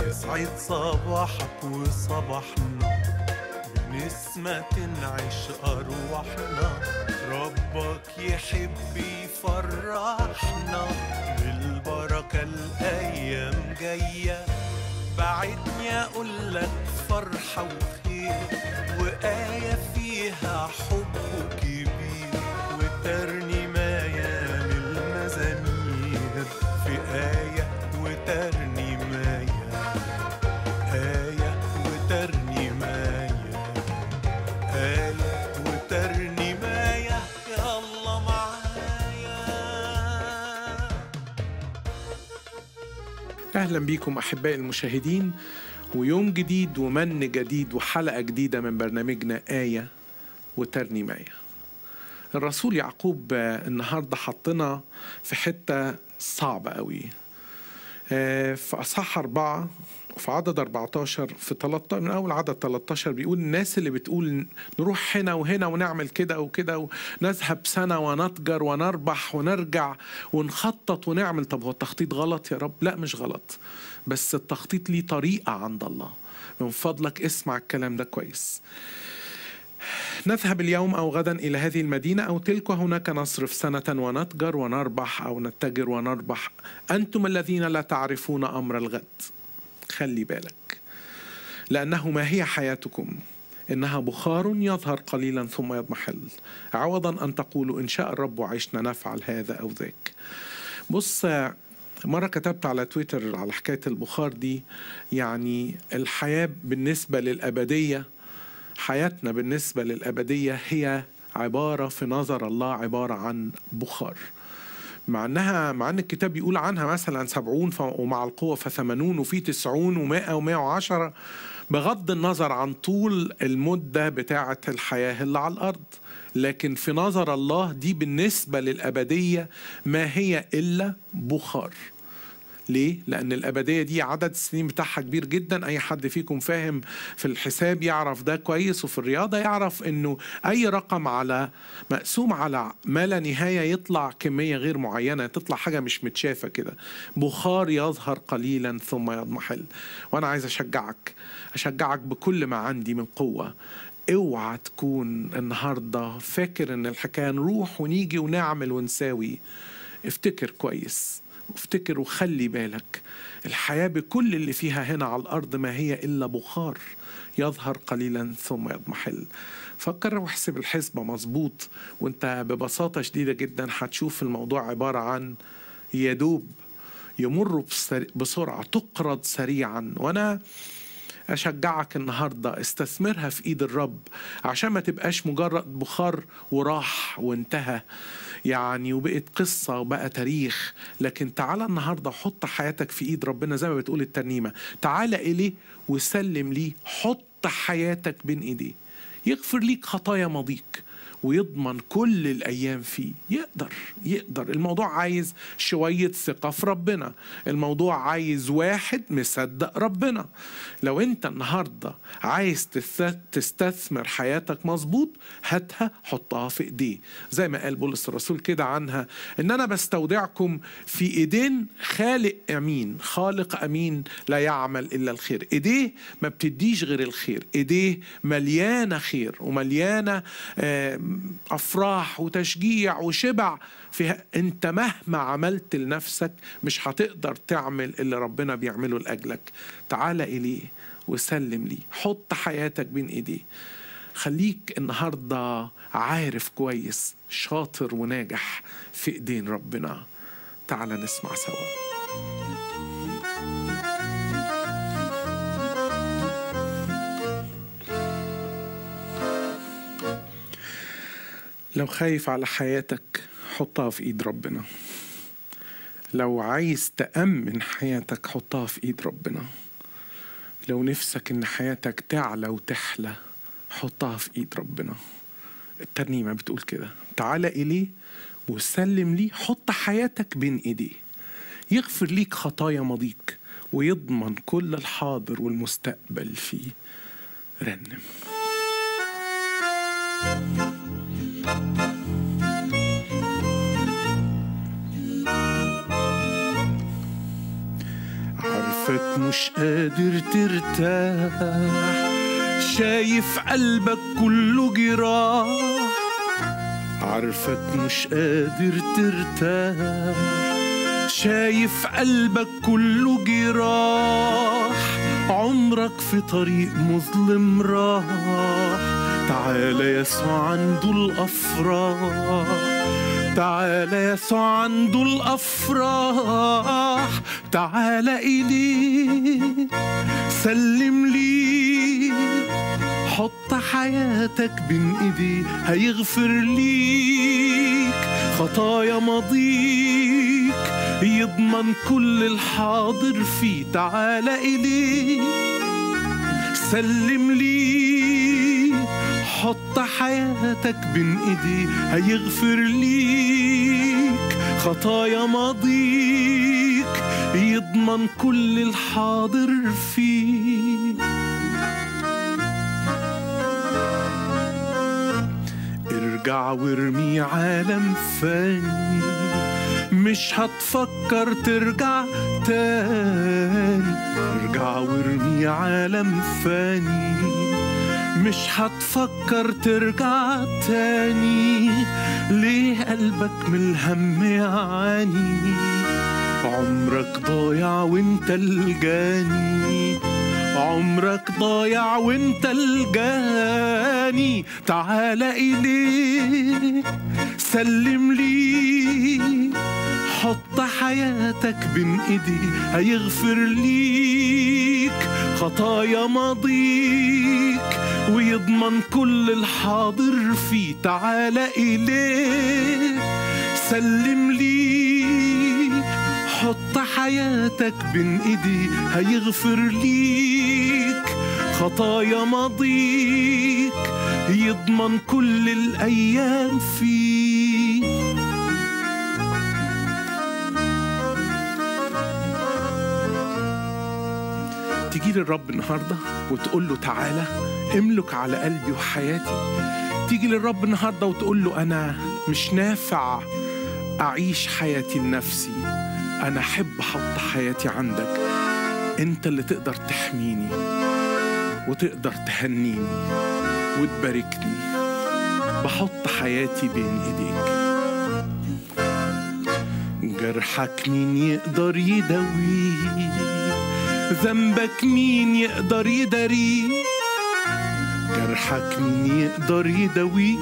يسعد صباحك وصباحنا بنسمة تنعش أرواحنا ربك يحب يفرحنا بالبركة الأيام جاية بعدني أقول لك فرحة وخير وآية فيها حب كبير وترنيماية من المزامير في آية وترنيماية آية وترنيماية آية وترنيماية يا الله معايا أهلا بيكم أحبائي المشاهدين ويوم جديد ومن جديد وحلقة جديدة من برنامجنا آية وترنيماية الرسول يعقوب آه، النهاردة حطنا في حتة صعبة قوي آه، في أصحاح أربعة وفي عدد 14 في 13 من أول عدد 13 بيقول الناس اللي بتقول نروح هنا وهنا ونعمل كده وكده ونذهب سنة ونتجر ونربح ونرجع ونخطط ونعمل طب هو التخطيط غلط يا رب؟ لا مش غلط بس التخطيط ليه طريقة عند الله من فضلك اسمع الكلام ده كويس نذهب اليوم أو غدا إلى هذه المدينة أو تلك هناك نصرف سنة ونتجر ونربح أو نتجر ونربح أنتم الذين لا تعرفون أمر الغد خلي بالك لأنه ما هي حياتكم إنها بخار يظهر قليلا ثم يضمحل عوضا أن تقولوا إن شاء الرب عشنا نفعل هذا أو ذاك بص مرة كتبت على تويتر على حكاية البخار دي يعني الحياة بالنسبة للأبدية حياتنا بالنسبة للأبدية هي عبارة في نظر الله عبارة عن بخار مع انها مع ان الكتاب بيقول عنها مثلا سبعون ف- ومع القوة فثمانون وفي تسعون ومائة ومائة وعشرة بغض النظر عن طول المدة بتاعة الحياة اللي على الأرض لكن في نظر الله دي بالنسبة للأبدية ما هي إلا بخار ليه؟ لأن الأبدية دي عدد السنين بتاعها كبير جدا أي حد فيكم فاهم في الحساب يعرف ده كويس وفي الرياضة يعرف أنه أي رقم على مقسوم على ما لا نهاية يطلع كمية غير معينة تطلع حاجة مش متشافة كده بخار يظهر قليلا ثم يضمحل وأنا عايز أشجعك أشجعك بكل ما عندي من قوة اوعى تكون النهارده فاكر ان الحكايه نروح ونيجي ونعمل ونساوي افتكر كويس وافتكر وخلي بالك الحياة بكل اللي فيها هنا على الأرض ما هي إلا بخار يظهر قليلا ثم يضمحل فكر واحسب الحسبة مظبوط وانت ببساطة شديدة جدا هتشوف الموضوع عبارة عن يدوب يمر بسر- بسرعة تقرض سريعا وأنا أشجعك النهاردة استثمرها في إيد الرب عشان ما تبقاش مجرد بخار وراح وانتهى يعني وبقت قصة وبقى تاريخ لكن تعالى النهاردة حط حياتك في إيد ربنا زي ما بتقول الترنيمة تعالى إليه وسلم ليه حط حياتك بين إيديه يغفر ليك خطايا ماضيك ويضمن كل الأيام فيه يقدر يقدر الموضوع عايز شوية ثقة في ربنا الموضوع عايز واحد مصدق ربنا لو انت النهاردة عايز تست- تستثمر حياتك مظبوط هاتها حطها في ايديه زي ما قال بولس الرسول كده عنها ان انا بستودعكم في ايدين خالق امين خالق امين لا يعمل الا الخير ايديه ما بتديش غير الخير ايديه مليانه خير ومليانه آم، افراح وتشجيع وشبع فيها انت مهما عملت لنفسك مش هتقدر تعمل اللي ربنا بيعمله لاجلك تعال اليه وسلم ليه حط حياتك بين ايديه خليك النهارده عارف كويس شاطر وناجح في ايدين ربنا تعال نسمع سوا لو خايف على حياتك حطها في ايد ربنا لو عايز تأمن حياتك حطها في ايد ربنا لو نفسك ان حياتك تعلى وتحلى حطها في ايد ربنا الترنيمة بتقول كده تعالى إليه وسلم ليه حط حياتك بين إيديه يغفر ليك خطايا ماضيك ويضمن كل الحاضر والمستقبل فيه رنم عارف عارفك مش قادر ترتاح شايف قلبك كله جراح عارفك مش قادر ترتاح شايف قلبك كله جراح عمرك في طريق مظلم راح تعالى يسوع عنده الأفراح تعالى يسوع عنده الأفراح تعالى إليه سلم ليه حط حياتك بين ايديه هيغفر ليك خطايا ماضيك يضمن كل الحاضر فيه تعالى إليه سلم ليه حط حياتك بين ايديه هيغفر ليك خطايا ماضيك يضمن كل الحاضر فيه ارجع وارمي عالم فاني مش هتفكر ترجع تاني ارجع وارمي عالم فاني مش هتفكر ترجع تاني ليه قلبك من الهم يعاني عمرك ضايع وانت الجاني عمرك ضايع وانت الجاني تعالى إليه سلم ليه حط حياتك بين ايديه هيغفر ليك خطايا ماضيك ويضمن كل الحاضر فيه تعالى إليه سلم ليه حط حياتك بين ايديه هيغفر ليك خطايا ماضيك يضمن كل الايام فيه تيجي للرب النهارده وتقول له تعالى املك على قلبي وحياتي تيجي للرب النهارده وتقول له انا مش نافع اعيش حياتي لنفسي انا احب احط حياتي عندك انت اللي تقدر تحميني وتقدر تهنيني وتباركني بحط حياتي بين ايديك جرحك مين يقدر يداويه ذنبك مين يقدر يداريه جرحك مين يقدر يداويه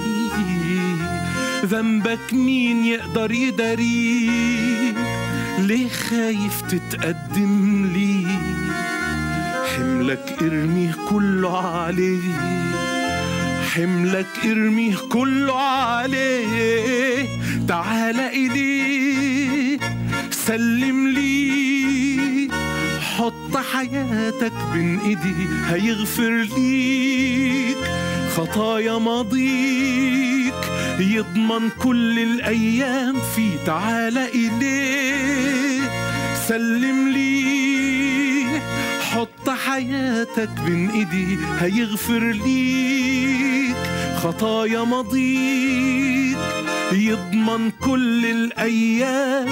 ذنبك مين يقدر يداريه ليه خايف تتقدم ليه حملك ارميه كله عليه حملك ارميه كله عليه تعالى إليه سلم ليه حط حياتك بين ايديه هيغفر ليك خطايا ماضيك يضمن كل الايام فيه تعالى اليه سلم ليه حط حياتك بين ايديه هيغفر ليك خطايا ماضيك يضمن كل الايام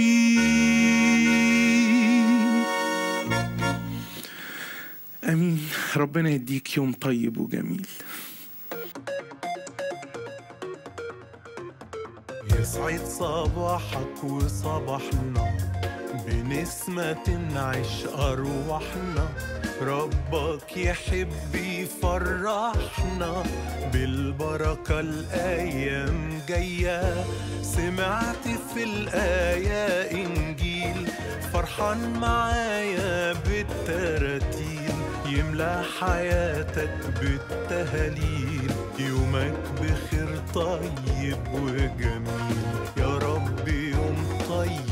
فيه امين ربنا يديك يوم طيب وجميل يسعد صباحك وصباحنا بنسمة نعيش أرواحنا ربك يحب يفرحنا بالبركة الأيام جاية سمعت في الآية إنجيل فرحان معايا بالتراتيل يملى حياتك بالتهاليل يومك بخير طيب وجميل يا رب يوم طيب